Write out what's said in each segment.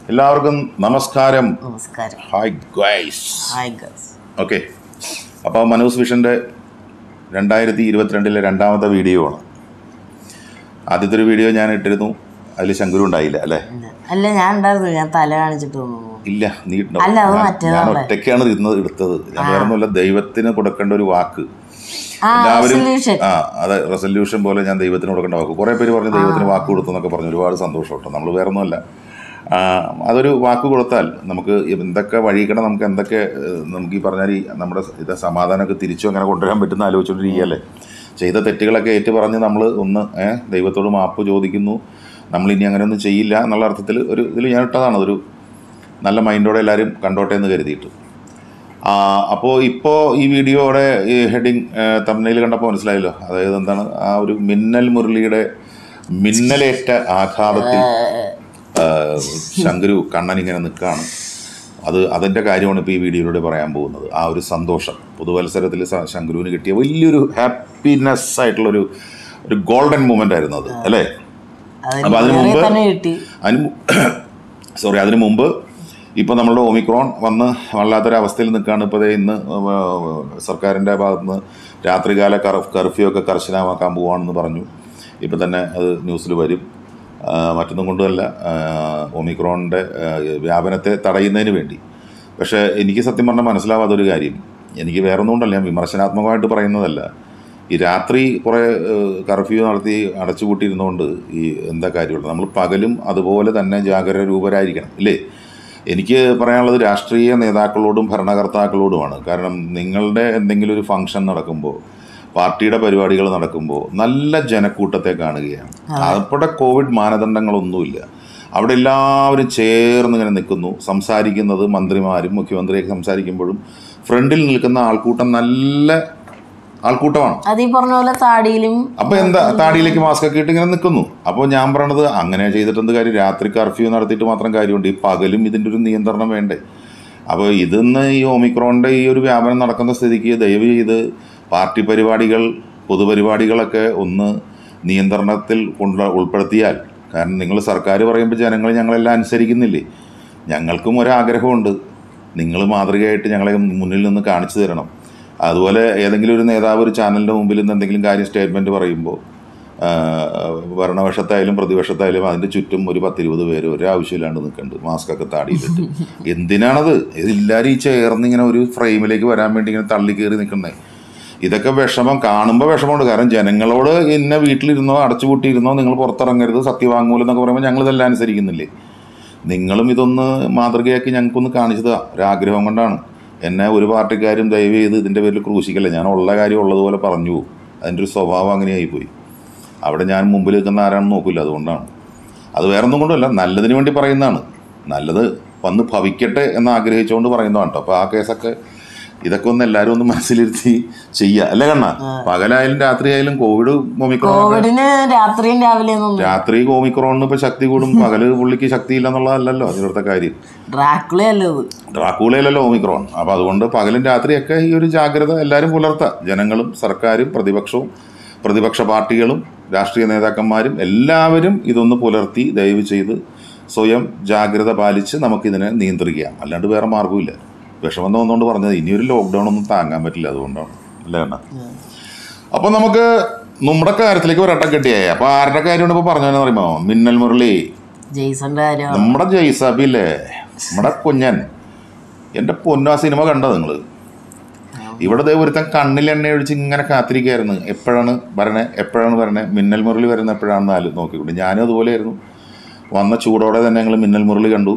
എല്ലാവർക്കും നമസ്കാരം നമസ്കാരം hi guys hi guys okay അപ്പോൾ മനോസ് വിഷൻ്റെ രണ്ടായിരത്തി ഇരുപത്തിരണ്ടിലെ രണ്ടാമത്തെ വീഡിയോ ആണ് ആദ്യത്തെ ഒരു വീഡിയോ ഞാൻ ഇട്ടിരുന്നു അതിൽ ശങ്കുരു ഉണ്ടായില്ല അല്ലേ അല്ല ഞാൻ ഉണ്ടായിരുന്നു ഞാൻ തല കാണിച്ചിട്ട് തോന്നുന്നു ഇല്ല നീ ഇട്ടുണ്ടാവും. അല്ല, അത് ഞാൻ- മറ്റേതാണ്. ഞാൻ ഒറ്റയ്ക്കാണ് ഇരുന്നത് എടുത്തത് ഞാൻ വേറെ ഒന്നുമല്ല ദൈവത്തിന് കൊടുക്കേണ്ട ഒരു വാക്ക് ആ എല്ലാവരും റെസൊല്യൂഷൻ ആ അതെ റെസൊല്യൂഷൻ പോലെ ഞാൻ ദൈവത്തിന് കൊടുക്കേണ്ട വാക്ക് കുറേ പേര് പറഞ്ഞു ദൈവത്തിന് വാക്ക് കൊടുത്തു എന്നൊക്കെ പറഞ്ഞു ഒരുപാട് സന്തോഷം കേട്ടോ നമ്മൾ വേറെ ഒന്നുമല്ല ആ, അതൊരു വാക്ക് കൊടുത്താൽ നമുക്ക് എന്തൊക്കെ വഴിക്കണം നമുക്ക് എന്തൊക്കെ ഏഹ്, നമുക്ക് ഈ പറഞ്ഞാൽ ഈ നമ്മുടെ ഇത് സമാധാനമൊക്കെ തിരിച്ചു അങ്ങനെ കൊണ്ടുവരാൻ പറ്റുന്ന ആലോചിച്ചുകൊണ്ടിരിക്കുകയല്ലേ ചെയ്ത തെറ്റുകളൊക്കെ ഏറ്റു പറഞ്ഞ് നമ്മൾ ഒന്ന് ഏഹ്, ദൈവത്തോട് മാപ്പ് ചോദിക്കുന്നു നമ്മൾ ഇനി അങ്ങനെ ഒന്നും ചെയ്യില്ല എന്നുള്ള അർത്ഥത്തിൽ ഒരു ഇതിൽ ഞാൻ ഇട്ടതാണ് ഒരു നല്ല മൈൻഡോടെ എല്ലാവരും കണ്ടോട്ടെ എന്ന് കരുതിയിട്ട് അപ്പോൾ ഇപ്പോൾ ഈ വീഡിയോയുടെ ഈ ഹെഡിങ് തമിഴിൽ കണ്ടപ്പോൾ മനസ്സിലായല്ലോ അതായത് എന്താണ് ആ ഒരു മിന്നൽ മുരളിയുടെ മിന്നലേറ്റ ആഘാതത്തിൽ ആ, ശങ്കരു കണ്ണൻ ഇങ്ങനെ നിൽക്കുകയാണ് അത് അതിൻ്റെ കാര്യമാണ് ഇപ്പോൾ ഈ വീഡിയോയിലൂടെ പറയാൻ പോകുന്നത് ആ ഒരു സന്തോഷം പുതുവത്സരത്തിൽ സ- ശങ്കരുവിന് കിട്ടിയ വലിയൊരു ഹാപ്പിനെസ് ആയിട്ടുള്ളൊരു ഒരു ഗോൾഡൻ മൂമെൻ്റ് ആയിരുന്നു അത് അല്ലേ അപ്പോൾ അതിന് അതിന് മുമ്പ് തന്നെ കിട്ടി അതിന് സോറി അതിന് മുമ്പ് ഇപ്പോൾ നമ്മളുടെ ഒമിക്രോൺ വന്ന് വല്ലാത്തൊരവസ്ഥയിൽ നിൽക്കുകയാണ് ഇപ്പോൾ ദേ ഇന്ന് സർക്കാരിൻ്റെ ഭാഗത്ത് നിന്ന് രാത്രികാല കർ കർഫ്യൂ ഒക്കെ കർശനമാക്കാൻ പോവുകയാണെന്ന് പറഞ്ഞു ഇപ്പം തന്നെ അത് ന്യൂസിൽ വരും ആ, മറ്റൊന്നും കൊണ്ടുമല്ല ആ, ഒമിക്രോണിൻ്റെ ആ, വ്യാപനത്തെ തടയുന്നതിന് വേണ്ടി പക്ഷേ എനിക്ക് സത്യം പറഞ്ഞാൽ മനസ്സിലാവാത്തൊരു കാര്യം എനിക്ക് വേറെ ഒന്നും കൊണ്ടല്ല ഞാൻ വിമർശനാത്മകമായിട്ട് പറയുന്നതല്ല ഈ രാത്രി കുറേ കർഫ്യൂ നടത്തി അടച്ചുപൂട്ടിയിരുന്നുകൊണ്ട് ഈ എന്താ കാര്യമുള്ളത് നമ്മൾ പകലും അതുപോലെ തന്നെ ജാഗ്രത രൂപരായിരിക്കണം ഇല്ലേ എനിക്ക് പറയാനുള്ളത് രാഷ്ട്രീയ നേതാക്കളോടും ഭരണകർത്താക്കളോടുമാണ് കാരണം നിങ്ങളുടെ എന്തെങ്കിലും ഒരു ഫംഗ്ഷൻ നടക്കുമ്പോൾ പാർട്ടിയുടെ പരിപാടികൾ നടക്കുമ്പോൾ നല്ല ജനക്കൂട്ടത്തെ കാണുകയാണ് അവിടെ കോവിഡ് മാനദണ്ഡങ്ങളൊന്നുമില്ല അവിടെ എല്ലാവരും ചേർന്ന് ഇങ്ങനെ നിൽക്കുന്നു സംസാരിക്കുന്നത് മന്ത്രിമാരും മുഖ്യമന്ത്രിയൊക്കെ സംസാരിക്കുമ്പോഴും ഫ്രണ്ടിൽ നിൽക്കുന്ന ആൾക്കൂട്ടം നല്ല ആൾക്കൂട്ടമാണ് അത് ഈ പറഞ്ഞ പോലെ താടിയിലും അപ്പൊ എന്താ താടിയിലേക്ക് മാസ്ക് ഒക്കെ ഇട്ട് ഇങ്ങനെ നിൽക്കുന്നു അപ്പോൾ ഞാൻ പറയണത് അങ്ങനെ ചെയ്തിട്ട് എന്ത് കാര്യം രാത്രി കർഫ്യൂ നടത്തിയിട്ട് മാത്രം കാര്യമുണ്ട് ഈ പകലും ഇതിൻ്റെ ഒരു നിയന്ത്രണം വേണ്ടേ അപ്പോൾ ഇതിന്ന് ഈ ഒമിക്രോണിൻ്റെ ഈ ഒരു വ്യാപനം നടക്കുന്ന സ്ഥിതിക്ക് ദയവ് ചെയ്ത് പാർട്ടി പരിപാടികൾ പൊതുപരിപാടികളൊക്കെ ഒന്ന് നിയന്ത്രണത്തിൽ കൊണ്ട് ഉൾപ്പെടുത്തിയാൽ കാരണം നിങ്ങൾ സർക്കാർ പറയുമ്പോൾ ജനങ്ങൾ ഞങ്ങളെല്ലാം അനുസരിക്കുന്നില്ലേ ഞങ്ങൾക്കും ഒരാഗ്രഹമുണ്ട് നിങ്ങൾ മാതൃകയായിട്ട് ഞങ്ങളെ മുന്നിൽ നിന്ന് കാണിച്ചു തരണം അതുപോലെ ഏതെങ്കിലും ഒരു നേതാവ് ഒരു ചാനലിൻ്റെ മുമ്പിൽ നിന്ന് എന്തെങ്കിലും കാര്യം സ്റ്റേറ്റ്മെൻറ്റ് പറയുമ്പോൾ ആ, ഭരണപക്ഷത്തായാലും പ്രതിപക്ഷത്തായാലും അതിൻ്റെ ചുറ്റും ഒരു പത്തിരുപത് പേര് ഒരാവശ്യമില്ലാണ്ട് നിൽക്കുന്നുണ്ട് മാസ്കൊക്കെ താടിയിലിട്ട് എന്തിനാണത് ഇതെല്ലാവരും ഈ ചേർന്ന് ഇങ്ങനെ ഒരു ഫ്രെയിമിലേക്ക് വരാൻ വേണ്ടി ഇങ്ങനെ തള്ളി കയറി നിൽക്കുന്നത് ഇതൊക്കെ വിഷമം കാണുമ്പോൾ വിഷമമുണ്ട് കാരണം ജനങ്ങളോട് ഇന്ന വീട്ടിലിരുന്നോ അടച്ചുപൂട്ടിയിരുന്നോ നിങ്ങൾ പുറത്തിറങ്ങരുത് സത്യവാങ്മൂലം എന്നൊക്കെ പറയുമ്പോൾ ഞങ്ങൾ ഇതെല്ലാം അനുസരിക്കുന്നില്ലേ നിങ്ങളും ഇതൊന്ന് മാതൃകയാക്കി ഞങ്ങൾക്കൊന്ന് കാണിച്ചതാ ഒരാഗ്രഹം കൊണ്ടാണ് എന്നെ ഒരു പാർട്ടിക്കാരും ദയവ് ചെയ്ത് ഇതിൻ്റെ പേരിൽ ക്രൂശിക്കല്ല ഞാൻ ഉള്ള കാര്യം ഉള്ളതുപോലെ പറഞ്ഞു പോകും അതിൻ്റെ ഒരു സ്വഭാവം അങ്ങനെയായിപ്പോയി അവിടെ ഞാൻ മുമ്പിൽ നിൽക്കുന്ന ആരാണെന്ന് നോക്കില്ല അതുകൊണ്ടാണ് അത് വേറെ ഒന്നും കൊണ്ടല്ല നല്ലതിന് വേണ്ടി പറയുന്നതാണ് നല്ലത് വന്ന് ഭവിക്കട്ടെ എന്ന് ആഗ്രഹിച്ചുകൊണ്ട് പറയുന്നതാണ് കേട്ടോ അപ്പോൾ ആ കേസൊക്കെ ഇതൊക്കെ ഒന്ന് എല്ലാവരും ഒന്ന് മനസ്സിലിരുത്തി ചെയ്യുക അല്ലേ കണ്ണ പകലായാലും രാത്രിയായാലും കോവിഡ് ഒമിക്രോൺ കോവിഡിന് രാത്രിയും രാവിലെ ഒന്നും രാത്രി ഓമിക്രോണിന് ഇപ്പൊ ശക്തി കൂടും പകല് പുള്ളിക്ക് ശക്തി ഇല്ലെന്നുള്ളതല്ലല്ലോ അതിനടുത്ത കാര്യം ഡ്രാക്കുളയല്ലോ ഇത് ഡ്രാക്കൂളയിലല്ലോ ഓമിക്രോൺ അപ്പോൾ അതുകൊണ്ട് പകലും രാത്രിയൊക്കെ ഈ ഒരു ജാഗ്രത എല്ലാവരും പുലർത്തുക ജനങ്ങളും സർക്കാരും പ്രതിപക്ഷവും പ്രതിപക്ഷ പാർട്ടികളും രാഷ്ട്രീയ നേതാക്കന്മാരും എല്ലാവരും ഇതൊന്ന് പുലർത്തി ദയവ് ചെയ്ത് സ്വയം ജാഗ്രത പാലിച്ച് നമുക്കിതിനെ നിയന്ത്രിക്കാം അല്ലാണ്ട് വേറെ മാർഗ്ഗമില്ല വിഷമം തോന്നുകൊണ്ട് പറഞ്ഞത് ഇനിയൊരു ലോക്ക്ഡൗൺ ഒന്നും താങ്ങാൻ പറ്റില്ല അതുകൊണ്ടാണ് അല്ലേ അണ്ണാ അപ്പൊ നമുക്ക് നമ്മുടെ കാര്യത്തിലേക്ക് ഒരട്ടം കെട്ടിയായി അപ്പൊ ആരുടെ കാര്യമാണ് ഇപ്പൊ പറഞ്ഞതെന്ന് പറയുമ്പോ മിന്നൽ മുരളി ജെയ്സന്റെ കാര്യം നമ്മുടെ ജയ്സാബില്ലേ നമ്മുടെ കുഞ്ഞൻ എൻ്റെ പൊന്നു ആ സിനിമ കണ്ടോ നിങ്ങള് ഇവിടെ ദേ ഒരുത്തൻ കണ്ണിൽ എണ്ണ ഒഴിച്ച് ഇങ്ങനെ കാത്തിരിക്കുകയായിരുന്നു എപ്പോഴാണ് വരണേ എപ്പോഴാണ് വരണേ മിന്നൽ മുരളി വരുന്ന എപ്പോഴാണെന്ന് ആല് നോക്കിക്കൊണ്ട് ഞാനും അതുപോലെയായിരുന്നു വന്ന ചൂടോടെ തന്നെ ഞങ്ങൾ മിന്നൽ മുരളി കണ്ടു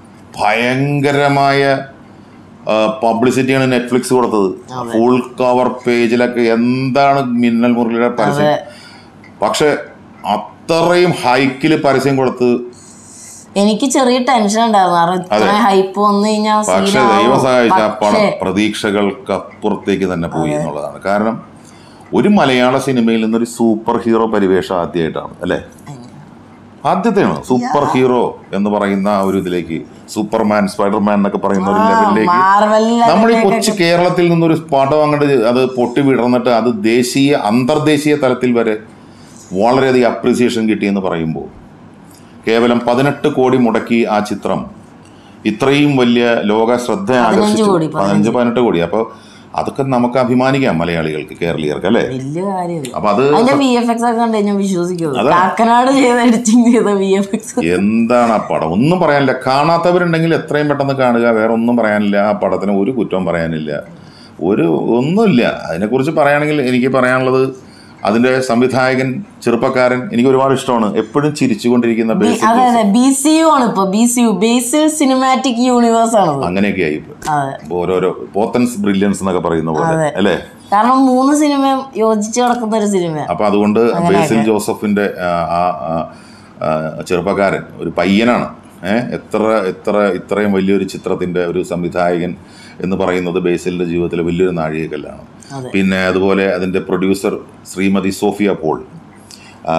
ഭയങ്കരമായ പബ്ലിസിറ്റിയാണ് നെറ്റ്ഫ്ലിക്സ് കൊടുത്തത് ഫുൾ കവർ പേജിലൊക്കെ എന്താണ് മിന്നൽ മുരളിയുടെ പരസ്യം പക്ഷെ അത്രയും ഹൈക്കിൽ പരസ്യം കൊടുത്ത് എനിക്ക് ചെറിയ ടെൻഷൻ ഉണ്ടായിരുന്നു കാരണം ഇത്ര ഹൈപ്പ് വന്നു കഴിഞ്ഞാൽ പക്ഷെ ദൈവം സഹായിച്ച ആ പണം പ്രതീക്ഷകൾക്ക് അപ്പുറത്തേക്ക് തന്നെ പോയി എന്നുള്ളതാണ് കാരണം ഒരു മലയാള സിനിമയിൽ നിന്നൊരു സൂപ്പർ ഹീറോ പരിവേഷം ആദ്യമായിട്ടാണ് അല്ലേ ആദ്യത്തെയാണ് സൂപ്പർ ഹീറോ എന്ന് പറയുന്ന ആ ഒരു ഇതിലേക്ക് സൂപ്പർമാൻ സ്പൈഡർമാൻ എന്നൊക്കെ പറയുന്ന ഒരു ലെവലിലേക്ക് മാർവലിൽ നമ്മൾ ഈ കൊച്ചു കേരളത്തിൽ നിന്നൊരു പടം അങ്ങോട്ട് അത് പൊട്ടി വിടർന്നിട്ട് അത് ദേശീയ അന്തർദേശീയ തലത്തിൽ വരെ വളരെയധികം അപ്രീസിയേഷൻ കിട്ടിയെന്ന് പറയുമ്പോൾ കേവലം പതിനെട്ട് കോടി മുടക്കി ആ ചിത്രം ഇത്രയും വലിയ ലോക ശ്രദ്ധ ആകർഷിച്ചു കോടി, പതിനഞ്ച് പതിനെട്ട് കോടി അപ്പോൾ അതൊക്കെ നമുക്ക് അഭിമാനിക്കാം മലയാളികൾക്ക് കേരളീയർക്ക് അല്ലേ വലിയ കാര്യമില്ല അപ്പൊ അത് അതിന്റെ വി എഫ് എക്സ് ഒക്കെ കണ്ട് ഞാൻ വിശ്വസിക്കുള്ളൂ കാക്കനാട് ചെയ്ത എഡിറ്റിംഗ് ചെയ്ത വി എഫ് എക്സ് എന്താണ് ആ പടം ഒന്നും പറയാനില്ല കാണാത്തവരുണ്ടെങ്കിൽ എത്രയും പെട്ടെന്ന് കാണുക വേറെ ഒന്നും പറയാനില്ല ആ പടത്തിന് ഒരു കുറ്റവും പറയാനില്ല ഒരു ഒന്നുമില്ല അതിനെക്കുറിച്ച് പറയുകയാണെങ്കിൽ എനിക്ക് പറയാനുള്ളത് അതിന്റെ സംവിധായകൻ ചെറുപ്പക്കാരൻ എനിക്ക് ഒരുപാട് ഇഷ്ടമാണ് എപ്പോഴും ചിരിച്ചുകൊണ്ടിരിക്കുന്ന ബേസിക് അതെ അതെ ബി സി യു ആണ് ഇപ്പൊ B C U Basil cinematic universe ആണത് അങ്ങനെയൊക്കെ ആയി ഇപ്പൊ. അതെ ഓരോരോ പോത്തൻസ് ബ്രില്യൻസ് എന്നൊക്കെ പറയുന്ന പോലെ അല്ലേ കാരണം മൂന്ന് സിനിമയും യോജിച്ച് കിടക്കുന്ന ഒരു സിനിമ അപ്പൊ അതുകൊണ്ട് ബേസിൽ ജോസഫിന്റെ ആ, ആ, ആ, ആ, ചെറുപ്പക്കാരൻ ഒരു പയ്യനാണ് ഏഹ് എത്ര എത്ര ഇത്രയും വലിയൊരു ചിത്രത്തിന്റെ ഒരു സംവിധായകൻ എന്ന് പറയുന്നത് ബേസിലിന്റെ ജീവിതത്തിലെ വലിയൊരു നാഴികക്കല്ലാണ് അതെ. പിന്നെ അതുപോലെ അതിന്റെ പ്രൊഡ്യൂസർ ശ്രീമതി സോഫിയ പോൾ ആ,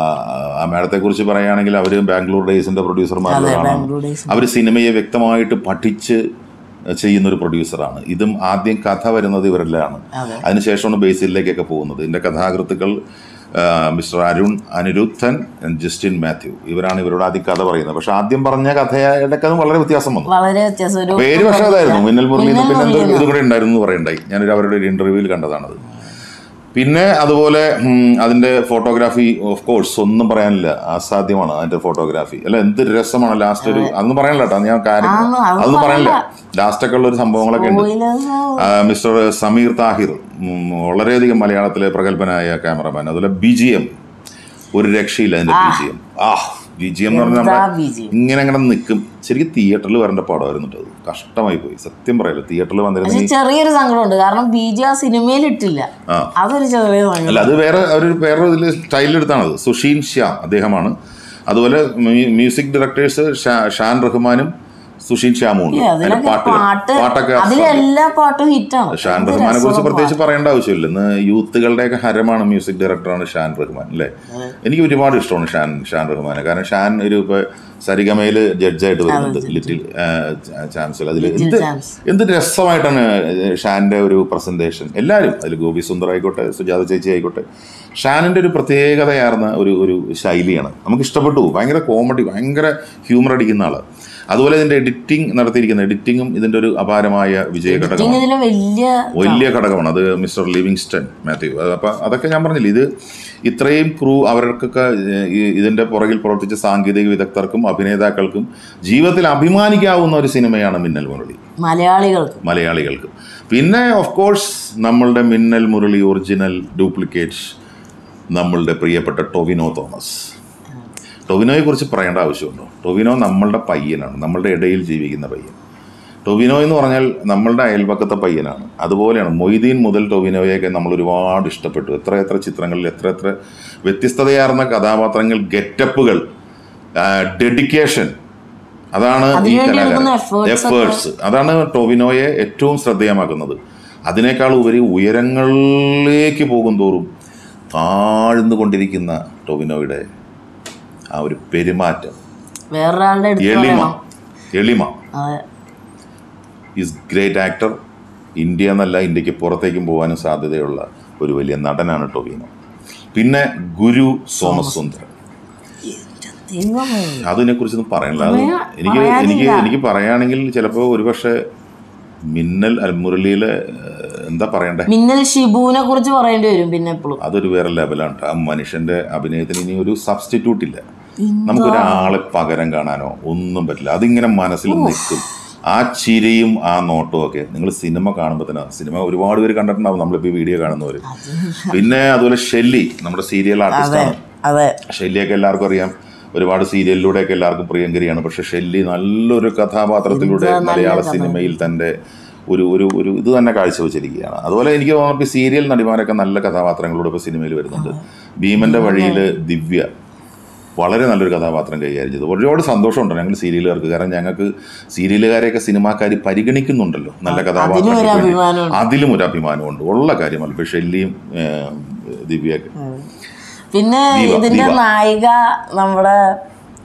ആ മാഡത്തെ കുറിച്ച് പറയുകയാണെങ്കിൽ അവർ ബാംഗ്ലൂർ ഡേയ്സിന്റെ പ്രൊഡ്യൂസർമാരിലാണ് ബാംഗ്ലൂർ ഡേയ്സ് അവർ സിനിമയെ വ്യക്തമായിട്ട് പഠിച്ച് ചെയ്യുന്ന ഒരു പ്രൊഡ്യൂസറാണ് ഇതും ആദ്യം കഥ വരുന്നത് ഇവരിലാണ് അതെ. അതിനുശേഷമാണ് ബേസിലേക്കൊക്കെ പോകുന്നത് ഇതിന്റെ കഥാകൃത്തുക്കൾ ആ, മിസ്റ്റർ അരുൺ അനിരുദ്ധൻ ജസ്റ്റിൻ മാത്യു ഇവരാണ് ഇവരോട് ആദ്യം കഥ പറയുന്നത് പക്ഷെ ആദ്യം പറഞ്ഞ കഥയുടെ കഥ വളരെ വ്യത്യാസം വന്നു വളരെ വ്യത്യാസം ഒരു പേര് പക്ഷേ അതായിരുന്നു മിന്നൽ മുരളി മിന്നൽ പിന്നെ എന്തോ മുരളി ഇത് കൂടെ ഉണ്ടായിരുന്നു എന്ന് പറയണ്ടായി ഞാനൊരു അവരുടെ ഒരു ഇന്റർവ്യൂവിൽ കണ്ടതാണത് പിന്നെ അതുപോലെ ഉം, അതിന്റെ ഫോട്ടോഗ്രാഫി ഓഫ് കോഴ്സ് ഒന്നും പറയാനില്ല അസാധ്യമാണ് അതിന്റെ ഫോട്ടോഗ്രാഫി അല്ല എന്ത് രസമാണ് ലാസ്റ്റ് ഒരു അതൊന്നും പറയാനില്ല കേട്ടോ ഞാൻ കാര്യം ആന്ന്, അത് അതൊന്നും പറയാനില്ല ലാസ്റ്റ് ഒക്കെ ഉള്ള ഒരു സംഭവങ്ങളൊക്കെ ഉണ്ട് spoilers ആ, മിസ്റ്റർ സമീർ താഹിർ ഉം, വളരെയധികം മലയാളത്തിലെ പ്രഗത്ഭനായ ക്യാമറമാൻ അതുപോലെ ബി ജി എം ഒരു രക്ഷയില്ല അതിന്റെ ബി ജി എം ആ ബി ജി എം എന്ന് പറഞ്ഞാൽ എന്താ നമ്മുടെ BGM? ഇങ്ങനെ അങ്ങനെ നിൽക്കും ശരിക്കും തിയേറ്ററിൽ വരേണ്ട പടമായിരുന്നു കേട്ടോ അത് കഷ്ടമായി പോയി സത്യം പറയല്ലോ തിയേറ്ററിൽ പക്ഷെ വന്നിരുന്നെങ്കിൽ ചെറിയൊരു സങ്കടമുണ്ട് കാരണം ബി ജി ആ സിനിമയിൽ ഇട്ടില്ല ആ. അതൊരു ചെറിയ സങ്കടം അല്ല അത് വേറെ ഒരു വേറെ ഇതിൽ സ്റ്റൈലിലെടുത്താണത് സുഷീൻ ശ്യാം അദ്ദേഹമാണ് അതുപോലെ മ്യൂ- മ്യൂസിക് ഡയറക്ടേഴ്സ് ഷാ- ഷാൻ റഹ്മാനും സുഷീൻ ശ്യാമും ഉണ്ട് അതിന്റെ അതിലൊക്കെ പാട്ടുകൾ പാട്ട് പാട്ടൊക്കെ അതിലെല്ലാ പാട്ടും ഹിറ്റാണ് ഷാൻ റഹ്മാനെ കുറിച്ച് പ്രത്യേകിച്ച് പറയേണ്ട ആവശ്യമില്ല ഇന്ന് യൂത്തുകളുടെയൊക്കെ ഹരമാണ് മ്യൂസിക് ഡയറക്ടറാണ് ഷാൻ റഹ്മാൻ അല്ലേ എനിക്ക് ഒരുപാട് ഇഷ്ടമാണ് ഷാൻ ഷാൻ റഹ്മാനെ കാരണം ഷാൻ ഒരു ഇപ്പൊ സരിഗമയില് ജഡ്ജായിട്ട് വരുന്നുണ്ട് ലിറ്റിൽ ചാൻസൽ അതിൽ എന്ത് ചാൻസ്. എന്ത് രസമായിട്ടാണ് ഷാന്റെ ഒരു പ്രസന്റേഷൻ എല്ലാവരും അതിൽ ഗോപി സുന്ദർ ആയിക്കോട്ടെ സുജാത ചേച്ചി ആയിക്കോട്ടെ ഷാനിന്റെ ഒരു പ്രത്യേകതയാർന്ന ഒരു ഒരു ശൈലിയാണ് നമുക്ക് ഇഷ്ടപ്പെട്ടു ഭയങ്കര കോമഡി ഭയങ്കര ഹ്യൂമർ അടിക്കുന്ന ആള് അതുപോലെ ഇതിന്റെ എഡിറ്റിംഗ് നടത്തിയിരിക്കുന്ന എഡിറ്റിങ്ങും ഇതിന്റെ ഒരു അപാരമായ വിജയഘടകമാണ് ഇതിലെ വലിയ വലിയ ഘടകമാണ് അത് മിസ്റ്റർ ലിവിങ്സ്റ്റൺ മാത്യു അത് അപ്പം അതൊക്കെ ഞാൻ പറഞ്ഞില്ല ഇത് ഇത്രയും ക്രൂ അവർക്കൊക്കെ ഏഹ്, ഈ- ഇതിന്റെ പുറകിൽ പ്രവർത്തിച്ച സാങ്കേതിക വിദഗ്ധർക്കും അഭിനേതാക്കൾക്കും ജീവിതത്തിൽ അഭിമാനിക്കാവുന്ന ഒരു സിനിമയാണ് മിന്നൽ മുരളി മലയാളികൾക്ക് മലയാളികൾക്ക് പിന്നെ ഓഫ് കോഴ്സ് നമ്മളുടെ മിന്നൽ മുരളി ഒറിജിനൽ ഡ്യൂപ്ലിക്കേറ്റ് നമ്മളുടെ പ്രിയപ്പെട്ട ടൊവിനോ തോമസ് ടൊവിനോയെ കുറിച്ച് പറയേണ്ട ആവശ്യമുണ്ടോ ടൊവിനോ നമ്മളുടെ പയ്യനാണ് നമ്മളുടെ ഇടയിൽ ജീവിക്കുന്ന പയ്യൻ ടൊവിനോ എന്ന് പറഞ്ഞാൽ നമ്മളുടെ അയൽപക്കത്തെ പയ്യനാണ് അതുപോലെയാണ് മൊയ്തീൻ മുതൽ ടൊവിനോയൊക്കെ നമ്മൾ ഒരുപാട് ഇഷ്ടപ്പെട്ടു എത്ര എത്ര ചിത്രങ്ങളിൽ എത്ര എത്ര വ്യത്യസ്തതയാർന്ന കഥാപാത്രങ്ങൾ ഗെറ്റപ്പുകൾ ഡെഡിക്കേഷൻ അതാണ് ഈ അതിനുവേണ്ടി എടുക്കുന്ന കലാകാരൻ efforts ഒക്കെ. എഫേർട്സ് അതാണ് ടൊവിനോയെ ഏറ്റവും ശ്രദ്ധേയമാക്കുന്നത് അതിനേക്കാൾ ഉപരി ഉയരങ്ങളിലേക്ക് പോകും തോറും താഴ്ന്നുകൊണ്ടിരിക്കുന്ന ടൊവിനോയുടെ ആ ഒരു പെരുമാറ്റം വേറൊരാളുടെ എടുത്ത് എളിമ പറയണം എളിമ അതെ ഈസ് ഗ്രേറ്റ് ആക്ടർ ഇന്ത്യ എന്നല്ല ഇന്ത്യക്ക് പുറത്തേക്കും പോകാനും സാധ്യതയുള്ള ഒരു വലിയ നടനാണ് ടൊവിനോ പിന്നെ ഗുരു സോമസുന്ദരൻ ദൈവമേ അതിനെ കുറിച്ചൊന്നും പറയാനില്ല അത് പറയാ- എനിക്ക് പറയാനില്ല. എനിക്ക് എനിക്ക് പറയുകയാണെങ്കിൽ ചിലപ്പോൾ ഒരുപക്ഷെ മിന്നൽ അൽ മുരളിയിലെ ഏഹ്, എന്താ പറയണ്ടേ മിന്നൽ ഷിബുവിനെ കുറിച്ച് പറയേണ്ടി വരും പിന്നെ എപ്പോഴും അതൊരു വേറെ ലെവലാണ് ട്ടോ. ആ മനുഷ്യന്റെ അഭിനയത്തിന് ഇനി ഒരു സബ്സ്റ്റിറ്റ്യൂട്ട് ഇല്ല നമുക്കൊരാളെ പകരം കാണാനോ ഒന്നും പറ്റില്ല അതിങ്ങനെ മനസ്സിൽ നിൽക്കും ആ ചിരിയും ആ നോട്ടവും ഒക്കെ നിങ്ങൾ സിനിമ കാണുമ്പോൾ തന്നെ സിനിമ ഒരുപാട് പേര് കണ്ടിട്ടുണ്ടാവും നമ്മളിപ്പോൾ ഈ വീഡിയോ കാണുന്നവർ പിന്നെ അതുപോലെ ഷെല്ലി നമ്മുടെ സീരിയൽ ആർട്ടിസ്റ്റാണ് അതെ ഷെല്ലിയൊക്കെ എല്ലാവർക്കും അറിയാം ഒരുപാട് സീരിയലിലൂടെയൊക്കെ എല്ലാവർക്കും പ്രിയങ്കരിയാണ് പക്ഷെ ഷെല്ലി നല്ലൊരു കഥാപാത്രത്തിലൂടെ മലയാള സിനിമയിൽ തൻ്റെ ഒരു ഒരു ഒരു ഇത് തന്നെ കാഴ്ചവെച്ചിരിക്കുകയാണ് അതുപോലെ എനിക്ക് തോന്നുന്നു ഇപ്പോൾ സീരിയൽ നടിമാരൊക്കെ നല്ല കഥാപാത്രങ്ങളോട് ഇപ്പോൾ സിനിമയിൽ വരുന്നുണ്ട് ഭീമന്റെ വഴിയിൽ ദിവ്യ വളരെ നല്ലൊരു കഥാപാത്രം കൈകാര്യം ചെയ്തു ഒരുപാട് സന്തോഷമുണ്ട് ഞങ്ങൾ സീരിയലുകാർക്ക് കാരണം ഞങ്ങൾക്ക് സീരിയലുകാരെയൊക്കെ സിനിമാക്കാർ പരിഗണിക്കുന്നുണ്ടല്ലോ നല്ല അതിനും ഒരു കഥാപാത്രങ്ങൾക്ക് വേണ്ടി. അഭിമാനമുണ്ട് അതിലും ഒരു അഭിമാനമുണ്ട് ഉള്ള കാര്യമല്ല ഇപ്പോൾ ഷെല്ലിയും ഏഹ്, ദിവ്യയൊക്കെ പിന്നെ ദീപ, ഇതിന്റെ ദീപ. നായിക നമ്മുടെ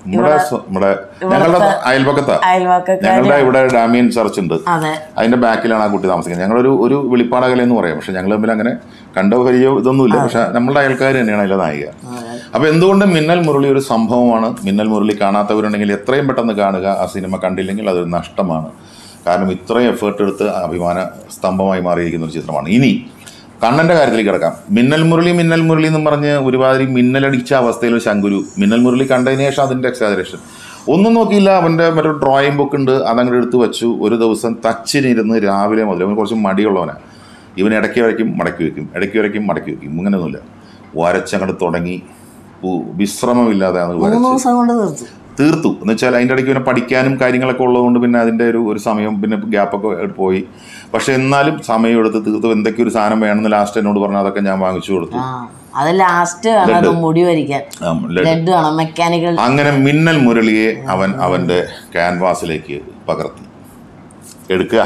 നമ്മുടെ സ്വ- നമ്മുടെ ഞങ്ങളുടെ അയൽപക്കത്താ അയൽവാക്കക്കാർ ഞങ്ങളുടെ ഇവിടെ ഡാമിയൻ ചർച്ച് ഉണ്ട് അതെ അതിന്റെ ബാക്കിലാണ് ആ കുട്ടി താമസിക്കുന്നത് ഞങ്ങളൊരു ഒരു വെളിപ്പാടകല എന്ന് പറയാം പക്ഷെ ഞങ്ങൾ തമ്മിൽ അങ്ങനെ കണ്ടോ പരിചയോ ഇതൊന്നുമില്ല പക്ഷെ നമ്മളുടെ അയൽക്കാർ തന്നെയാണ് അതിലെ നായിക അപ്പൊ എന്തുകൊണ്ട് മിന്നൽ മുരളി ഒരു സംഭവമാണ് മിന്നൽ മുരളി കാണാത്തവരുണ്ടെങ്കിൽ എത്രയും പെട്ടെന്ന് കാണുക ആ സിനിമ കണ്ടില്ലെങ്കിൽ അതൊരു നഷ്ടമാണ് കാരണം ഇത്രയും എഫേർട്ട് എടുത്ത് അഭിമാന സ്തംഭമായി മാറിയിരിക്കുന്ന ഒരു ചിത്രമാണ് ഇനി കണ്ണന്റെ കാര്യത്തിലേക്ക് കിടക്കാം മിന്നൽ മുരളി മിന്നൽ മുരളി എന്ന് പറഞ്ഞ് ഒരുമാതിരി മിന്നലടിച്ച അവസ്ഥയിൽ ഒരു ശങ്കുരു മിന്നൽ മുരളി കണ്ടതിന് ശേഷം അതിന്റെ എക്സാജറേഷൻ ഒന്നും നോക്കിയില്ല അവന്റെ മറ്റൊരു ഡ്രോയിങ് ബുക്ക് ഉണ്ട് അതങ്ങോട്ട് എടുത്ത് വെച്ചു ഒരു ദിവസം തച്ചിനിരുന്ന് രാവിലെ മുതൽ അവൻ കുറച്ച് മടിയുള്ളവനാണ് ഇവൻ ഇടയ്ക്ക് വരയ്ക്കും മടക്കി വെക്കും ഇടയ്ക്ക് വരയ്ക്കും മടക്കി വെക്കും ഇങ്ങനെയൊന്നുമില്ല വരച്ചങ്ങോട്ട് തുടങ്ങി ഉ- വിശ്രമമില്ലാതെ അത് മൂന്ന് വരച്ച് ദിവസം കൊണ്ട് തീർത്തു തീർത്തു എന്ന് വെച്ചാൽ അതിൻ്റെ ഇടയ്ക്ക് പിന്നെ പഠിക്കാനും കാര്യങ്ങളൊക്കെ ഉള്ളതുകൊണ്ട് പിന്നെ അതിൻ്റെ ഒരു ഒരു സമയം പിന്നെ ഗ്യാപ്പൊക്കെ പോയി പക്ഷെ എന്നാലും സമയം എടുത്ത് തീർത്തു എന്തൊക്കെ ഒരു സാധനം വേണമെന്ന് ലാസ്റ്റ് എന്നോട് പറഞ്ഞു അതൊക്കെ ഞാൻ വാങ്ങിച്ചു കൊടുത്തു ആ അത് ലാസ്റ്റ് വേണം അത് മുടി വരിക്കാൻ ആ, ലഡു. ലെഡ് വേണം മെക്കാനിക്കൽ അങ്ങനെ മിന്നൽ മുരളിയെ അവൻ അവൻ്റെ ക്യാൻവാസിലേക്ക് പകർത്തി എടുക്കുക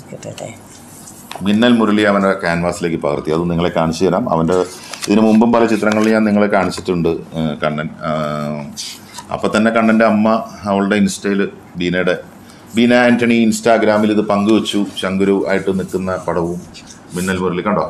മിന്നൽ മുരളി അവൻ്റെ ക്യാൻവാസിലേക്ക് പകർത്തി അത് നിങ്ങളെ കാണിച്ചു തരാം അവൻ്റെ ഇതിനു മുമ്പും പല ചിത്രങ്ങളിൽ ഞാൻ നിങ്ങളെ കാണിച്ചിട്ടുണ്ട് ഏഹ് കണ്ണൻ ആഹ് അപ്പം തന്നെ കണ്ണൻ്റെ അമ്മ അവളുടെ ഇൻസ്റ്റയിൽ ബീനയുടെ ബീന ആൻ്റണി ഇൻസ്റ്റാഗ്രാമിൽ ഇത് പങ്കുവച്ചു ശങ്കുരു ആയിട്ട് നിൽക്കുന്ന പടവും മിന്നൽ മുരളി കണ്ടോ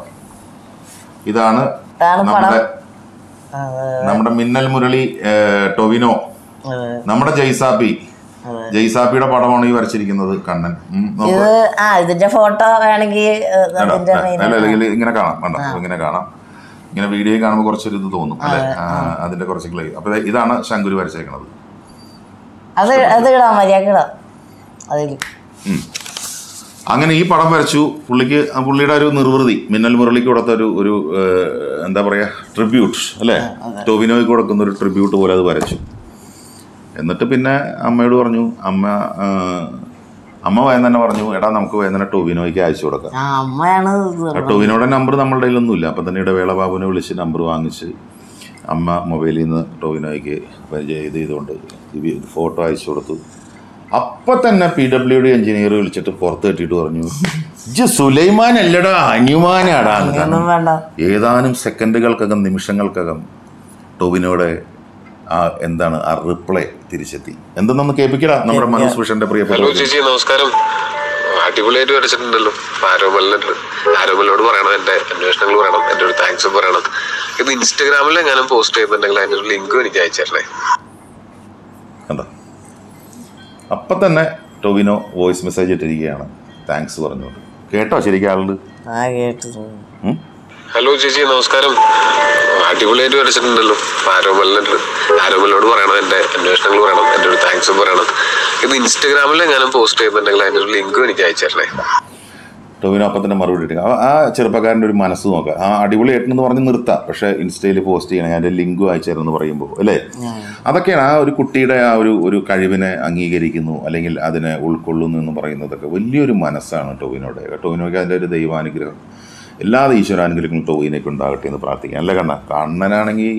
ഇതാണ് ഇതാണ് നമ്മുടെ നമ്മുടെ മിന്നൽ മുരളി ഏഹ് ടൊവിനോ നമ്മുടെ ജയ്സാപ്പി ജയ്സാപ്പിയുടെ പടമാണ് ഈ വരച്ചിരിക്കുന്നത് കണ്ണൻ ഉം, നോക്ക്. ഇത് ആ ഇതിന്റെ ഫോട്ടോ വേണമെങ്കിൽ കണ്ടോ? അതിന്റെ main- അല്ല അല്ലെങ്കിൽ ഇങ്ങനെ കാണാം കണ്ടോ ഇങ്ങനെ കാണാം ഇങ്ങനെ വീഡിയോ കാണുമ്പോൾ കുറച്ചൊരു ഇത് തോന്നും അല്ലെ അതിന്റെ കുറച്ച് ക്ലേ അപ്പൊ ദേ ഇതാണ് ശങ്കുരു വരച്ചേക്കണത് അത് അത് ഇടാം മര്യാദക്ക് ഇടാം അതിൽ ഉം. അങ്ങനെ ഈ പടം വരച്ചു പുള്ളിക്ക് ആ പുള്ളിയുടെ ഒരു നിർവൃതി മിന്നൽ മുരളിക്ക് കൊടുത്ത ഒരു ഒരു ഏഹ്, എന്താ പറയാ ട്രിബ്യൂട്ട് അല്ലേ ടോവിനോയ്ക്ക് കൊടുക്കുന്ന ഒരു ട്രിബ്യൂട്ട് പോലെ അത് വരച്ചു എന്നിട്ട് പിന്നെ അമ്മയോട് പറഞ്ഞു അമ്മ ആ, അമ്മ വേഗം തന്നെ പറഞ്ഞു എടാ നമുക്ക് വേഗം തന്നെ ടോവിനോയ്ക്ക് അയച്ചു കൊടുക്കാം ആ അമ്മയാണ് ഇത് ആ ടോവിനോടെ നമ്പർ നമ്മളുടെ കയ്യിലൊന്നുമില്ല അപ്പം തന്നെ ഇടവേള ബാബുവിനെ വിളിച്ച് നമ്പർ വാങ്ങിച്ച് അമ്മ മൊബൈലിൽ നിന്ന് ടോവിനോയ്ക്ക് പരിചയം ഇത് ചെയ്തുകൊണ്ട് ഫോട്ടോ അയച്ചു കൊടുത്തു അപ്പം തന്നെ പി ഡബ്ല്യു ഡി എഞ്ചിനീയർ വിളിച്ചിട്ട് പുറത്ത് കെട്ടിയിട്ട് പറഞ്ഞു ഇജ്ജ് സുലൈമാൻ അല്ലടാ അന്യുമാനാടാ എന്ന് പറഞ്ഞു. ഒന്നും വേണ്ട ഏതാനും സെക്കൻഡുകൾക്കകം നിമിഷങ്ങൾക്കകം ടോവിനോടെ ആ എന്താണ് ആ റിപ്ലൈ തിരിച്ചെത്തി എന്തെന്നൊന്ന് കേൾപ്പിക്കടാ നമ്മുടെ മനോജ് ഭൂഷന്റെ പ്രിയപ്പെട്ട ഹലോ ചേച്ചി നമസ്കാരം അടിപൊളിയായിട്ട് വരച്ചിട്ടുണ്ടല്ലോ ആരോമലിനുണ്ട് ആരോമലിനോട് പറയണം എന്റെ അന്വേഷണങ്ങൾ പറയണം എന്റെ ഒരു താങ്ക്സ് പറയണം ഇത് ഇൻസ്റ്റാഗ്രാമിൽ എങ്ങാനും പോസ്റ്റ് ചെയ്യുന്നുണ്ടെങ്കിൽ അതിന്റെ ഒരു ലിങ്കും എനിക്ക് അയച്ചു തരണേ കണ്ടോ അപ്പം തന്നെ ടൊവിനോ വോയിസ് മെസ്സേജ് ഇട്ടിരിക്കുകയാണ് താങ്ക്സ് പറഞ്ഞുകൊണ്ട് കേട്ടോ ശരിക്കും ആളുണ്ട് ആ കേട്ടു ഉം? ഹലോ ചേച്ചി നമസ്കാരം അടിപൊളിയായിട്ട് വരച്ചിട്ടുണ്ടല്ലോ ആരോമലിനുണ്ട് ആരോമലിനോട് പറയണം എന്റെ അന്വേഷണങ്ങൾ പറയണം എന്റെ ഒരു താങ്ക്സ് പറയണം ഇത് ഇൻസ്റ്റാഗ്രാമിൽ എങ്ങാനും പോസ്റ്റ് ചെയ്യുന്നുണ്ടെങ്കിൽ അതിന്റെ ഒരു ലിങ്കും എനിക്ക് അയച്ചു തരണേ ടൊവിനോ അപ്പം തന്നെ മറുപടി ഇട്ടിരിക്കുക ആ- ആ ചെറുപ്പക്കാരൻ്റെ ഒരു മനസ്സ് നോക്കുക ആ അടിപൊളിയായിട്ടെന്ന് പറഞ്ഞ് നിർത്താം പക്ഷേ ഇൻസ്റ്റയിൽ പോസ്റ്റ് ചെയ്യണേ അതിൻ്റെ ലിങ്ക് അയച്ചു പറയുമ്പോൾ അല്ലേ അതൊക്കെയാണ് ആ ഒരു കുട്ടിയുടെ ആ ഒരു ഒരു കഴിവിനെ അംഗീകരിക്കുന്നു അല്ലെങ്കിൽ അതിനെ ഉൾക്കൊള്ളുന്നു എന്ന് പറയുന്നതൊക്കെ വലിയൊരു മനസ്സാണ് ടോവിനോടെ ടോവിനോയ്ക്ക് അതിൻ്റെ ഒരു ദൈവാനുഗ്രഹം എല്ലാ ഈശ്വരാനുഗ്രഹങ്ങളും ടോവിനേക്ക് ഉണ്ടാകട്ടെ എന്ന് പ്രാർത്ഥിക്കാം അല്ല കണ്ണ കണ്ണനാണെങ്കിൽ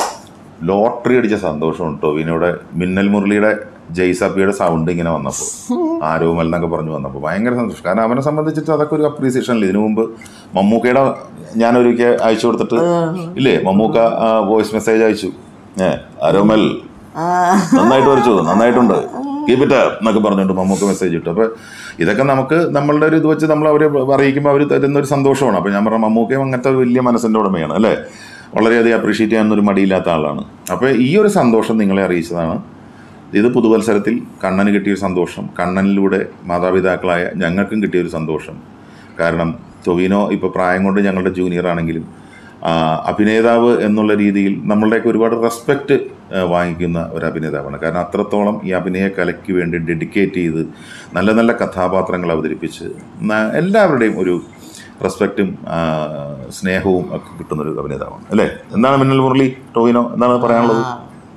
ലോട്ടറി അടിച്ച സന്തോഷമുണ്ട് ടോവിനോടെ മിന്നൽ മുരളിയുടെ ജയ്സാപ്പിയുടെ സൗണ്ട് ഇങ്ങനെ വന്നപ്പോൾ ആരോമൽ എന്നൊക്കെ പറഞ്ഞു വന്നപ്പോൾ ഭയങ്കര സന്തോഷം കാരണം അവനെ സംബന്ധിച്ചിട്ട് അതൊക്കെ ഒരു അപ്രീസിയേഷൻ അല്ലേ ഇതിനു മുമ്പ് മമ്മൂക്കയുടെ ഞാനൊരിക്കൽ അയച്ചു കൊടുത്തിട്ട് ഇല്ലേ മമ്മൂക്ക വോയിസ് മെസ്സേജ് അയച്ചു ഏ ആരോമൽ നന്നായിട്ട് വരച്ചു നന്നായിട്ടുണ്ട് കീപ് ഇറ്റ് എന്നൊക്കെ പറഞ്ഞിട്ട് മമ്മൂക്ക മെസ്സേജ് ഇട്ടു അപ്പോൾ ഇതൊക്കെ നമുക്ക് നമ്മളുടെ ഒരു ഇത് വെച്ച് നമ്മൾ അവരെ അറിയിക്കുമ്പോൾ അവർ തരുന്ന ഒരു സന്തോഷമാണ് അപ്പോൾ ഞാൻ പറഞ്ഞ മമ്മൂക്കയും അങ്ങനത്തെ ഒരു വലിയ മനസ്സിൻ്റെ ഉടമയാണ് അല്ലേ വളരെയധികം അപ്രീഷിയേറ്റ് ചെയ്യാനൊരു മടിയില്ലാത്ത ആളാണ് അപ്പോൾ ഈ ഒരു സന്തോഷം നിങ്ങളെ അറിയിച്ചതാണ് ഇത് പുതുവത്സരത്തിൽ കണ്ണന് കിട്ടിയൊരു സന്തോഷം കണ്ണനിലൂടെ മാതാപിതാക്കളായ ഞങ്ങൾക്കും കിട്ടിയൊരു സന്തോഷം കാരണം ടൊവിനോ ഇപ്പോൾ പ്രായം കൊണ്ട് ഞങ്ങളുടെ ജൂനിയർ ആണെങ്കിലും ആ, അഭിനേതാവ് എന്നുള്ള രീതിയിൽ നമ്മളുടെയൊക്കെ ഒരുപാട് റെസ്പെക്റ്റ് വാങ്ങിക്കുന്ന ഒരു അഭിനേതാവാണ് കാരണം അത്രത്തോളം ഈ അഭിനയ കലയ്ക്ക് വേണ്ടി ഡെഡിക്കേറ്റ് ചെയ്ത് നല്ല നല്ല കഥാപാത്രങ്ങൾ അവതരിപ്പിച്ച് ന- എല്ലാവരുടെയും ഒരു റെസ്പെക്റ്റും സ്നേഹവും ഒക്കെ കിട്ടുന്നൊരു അഭിനേതാവാണ് അല്ലേ എന്താണ് മിന്നൽ മുരളി ടോവിനോ എന്താണ് പറയാനുള്ളത്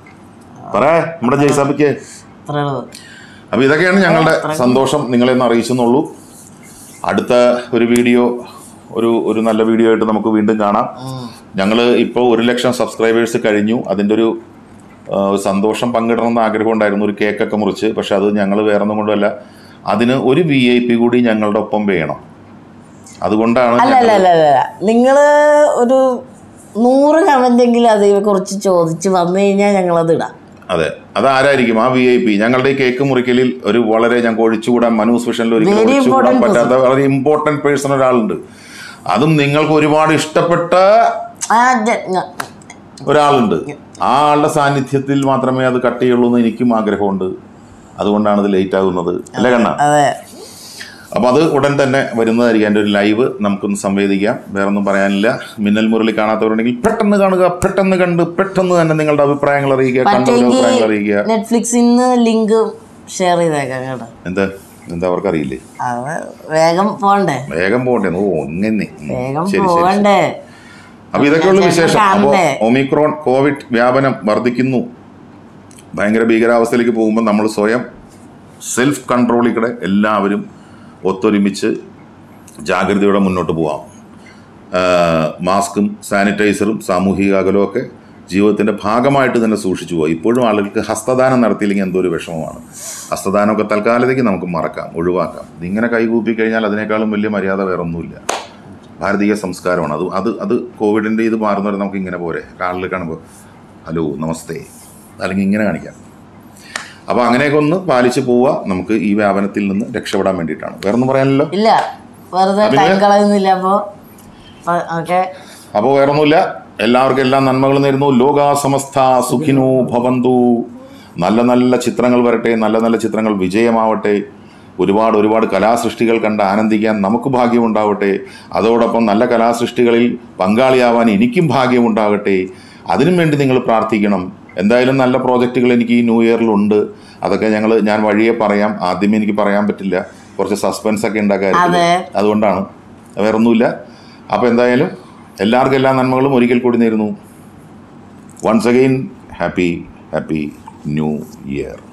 പറയാ നമ്മുടെ ജയ്സാബിക്ക് അത്രേ ഉള്ളൂ അപ്പോൾ ഇതൊക്കെയാണ് ഞങ്ങളുടെ സന്തോഷം നിങ്ങളെ ഒന്ന് അറിയിച്ചെന്നുള്ളൂ അടുത്ത ഒരു വീഡിയോ ഒരു ഒരു നല്ല വീഡിയോ ആയിട്ട് നമുക്ക് വീണ്ടും കാണാം ഞങ്ങൾ ഇപ്പോൾ ഒരു ലക്ഷം സബ്സ്ക്രൈബേഴ്സ് കഴിഞ്ഞു അതിൻ്റെ ഒരു ആ, സന്തോഷം പങ്കിടണമെന്ന് ആഗ്രഹം ഉണ്ടായിരുന്നു ഒരു കേക്കൊക്കെ മുറിച്ച് പക്ഷെ അത് ഞങ്ങൾ വേറെ ഒന്നും കൊണ്ടുമല്ല അതിന് ഒരു വി ഐ പി കൂടി ഞങ്ങളുടെ ഒപ്പം വേണം അതുകൊണ്ടാണ് അല്ല ഞങ്ങൾ- അല്ല അല്ല അല്ല നിങ്ങള് ഒരു നൂറ് കമന്റെങ്കിലും അതിനെ കുറിച്ച് ചോദിച്ച് വന്നു കഴിഞ്ഞാൽ ഞങ്ങളത് ഇടാം അതെ അതാരായിരിക്കും ആ വി ഐ പി ഞങ്ങളുടെ ഈ കേക്ക് മുറിക്കലിൽ ഒരു വളരെ ഞങ്ങൾക്ക് ഒഴിച്ചുകൂടാൻ മനു സ്പെഷ്യലിൽ ഒരിക്കലും Very ഒഴിച്ചുകൂടാൻ important പറ്റാത്ത വളരെ ഇമ്പോർട്ടന്റ് പേഴ്സൺ ഒരാളുണ്ട് അതും നിങ്ങൾക്ക് ഒരുപാട് ഇഷ്ടപ്പെട്ട ആ, ജ- ഞ- ഒരാളുണ്ട് ആ ആളുടെ സാന്നിധ്യത്തിൽ മാത്രമേ അത് കട്ട് ചെയ്യുള്ളൂ എന്ന് എനിക്കും ആഗ്രഹമുണ്ട് അതുകൊണ്ടാണ് ഇത് ലേറ്റ് ആകുന്നത് അല്ലേ കണ്ണ അതെ അപ്പോൾ അത് ഉടൻ തന്നെ വരുന്നതായിരിക്കും എൻ്റെ ഒരു ലൈവ് നമുക്കൊന്ന് സംവേദിക്കാം വേറെ ഒന്നും പറയാനില്ല മിന്നൽ മുരളി കാണാത്തവരുണ്ടെങ്കിൽ പെട്ടെന്ന് കാണുക പെട്ടെന്ന് കണ്ട് പെട്ടെന്ന് തന്നെ നിങ്ങളുടെ അഭിപ്രായങ്ങൾ അറിയിക്കുക കണ്ടവരുടെ പറ്റുമെങ്കിൽ അഭിപ്രായങ്ങൾ അറിയിക്കുക നെറ്റ്ഫ്ലിക്സിൽ നിന്ന് ലിങ്ക് ഷെയർ ചെയ്തേക്കാം കേട്ടോ എന്താ എന്താ അവർക്കറിയില്ലേ അത് വേഗം പോണ്ടേ വേഗം പോകണ്ടേ ഓ ഇങ്ങനെ ഉം. വേഗം ശരി ശരി പോകണ്ടേ അപ്പൊ ഇതൊക്കെയുള്ള ചേട്ടൻ വിശേഷം അപ്പോൾ കാണണ്ടേ? ഒമിക്രോൺ കോവിഡ് വ്യാപനം വർദ്ധിക്കുന്നു ഭയങ്കര ഭീകരാവസ്ഥയിലേക്ക് പോകുമ്പോൾ നമ്മൾ സ്വയം സെൽഫ് കൺട്രോളിൽ കൂടെ എല്ലാവരും ഒത്തൊരുമിച്ച് ജാഗ്രതയോടെ മുന്നോട്ട് പോവാം ആ, മാസ്കും സാനിറ്റൈസറും സാമൂഹിക അകലവും ഒക്കെ ജീവിതത്തിൻ്റെ ഭാഗമായിട്ട് തന്നെ സൂക്ഷിച്ചു പോകാം ഇപ്പോഴും ആളുകൾക്ക് ഹസ്തദാനം നടത്തിയില്ലെങ്കിൽ എന്തോ ഒരു വിഷമമാണ് ഹസ്തദാനമൊക്കെ തൽക്കാലത്തേക്ക് നമുക്ക് മറക്കാം ഒഴിവാക്കാം ഇതിങ്ങനെ കൈകൂപ്പി കഴിഞ്ഞാൽ അതിനേക്കാളും വലിയ മര്യാദ വേറെ ഒന്നുമില്ല ഭാരതീയ സംസ്കാരമാണ് അത് അത് അത് കോവിഡിൻ്റെ ഇത് മാറുന്നവരെ നമുക്ക് ഇങ്ങനെ പോരെ ഒരാളിൽ കാണുമ്പോൾ ഹലോ നമസ്തേ അല്ലെങ്കിൽ ഇങ്ങനെ കാണിക്കാം അപ്പോൾ അങ്ങനെയൊക്കെ ഒന്ന് പാലിച്ച് പോവുക നമുക്ക് ഈ വ്യാപനത്തിൽ നിന്ന് രക്ഷപ്പെടാൻ വേണ്ടിയിട്ടാണ് വേറെ ഒന്നും പറയാനല്ലോ ഇല്ല വെറുതെ അഭിനയ? ടൈം കളയുന്നില്ല അപ്പോ ഓക്കെ അപ്പോൾ വേറൊന്നുമില്ല എല്ലാവർക്കും എല്ലാ നന്മകളും നേരുന്നു ലോക സമസ്ത സുഖിനോ ഭവന്തു നല്ല നല്ല ചിത്രങ്ങൾ വരട്ടെ നല്ല നല്ല ചിത്രങ്ങൾ വിജയമാവട്ടെ ഒരുപാട് ഒരുപാട് കലാസൃഷ്ടികൾ കണ്ട് ആനന്ദിക്കാൻ നമുക്ക് ഭാഗ്യമുണ്ടാവട്ടെ അതോടൊപ്പം നല്ല കലാസൃഷ്ടികളിൽ പങ്കാളിയാവാൻ എനിക്കും ഭാഗ്യമുണ്ടാകട്ടെ അതിനും വേണ്ടി നിങ്ങൾ പ്രാർത്ഥിക്കണം എന്തായാലും നല്ല പ്രോജക്റ്റുകൾ എനിക്ക് ഈ ന്യൂ ഇയറിലുണ്ട് അതൊക്കെ ഞങ്ങൾ ഞാൻ വഴിയെ പറയാം ആദ്യമേ എനിക്ക് പറയാൻ പറ്റില്ല കുറച്ച് സസ്പെൻസ് ഒക്കെ ഉണ്ടാക്കാൻ അതെ. അതുകൊണ്ടാണ് വേറൊന്നുമില്ല അപ്പോൾ എന്തായാലും എല്ലാവർക്കും എല്ലാ നന്മകളും ഒരിക്കൽ കൂടി നേരുന്നു once again happy happy new year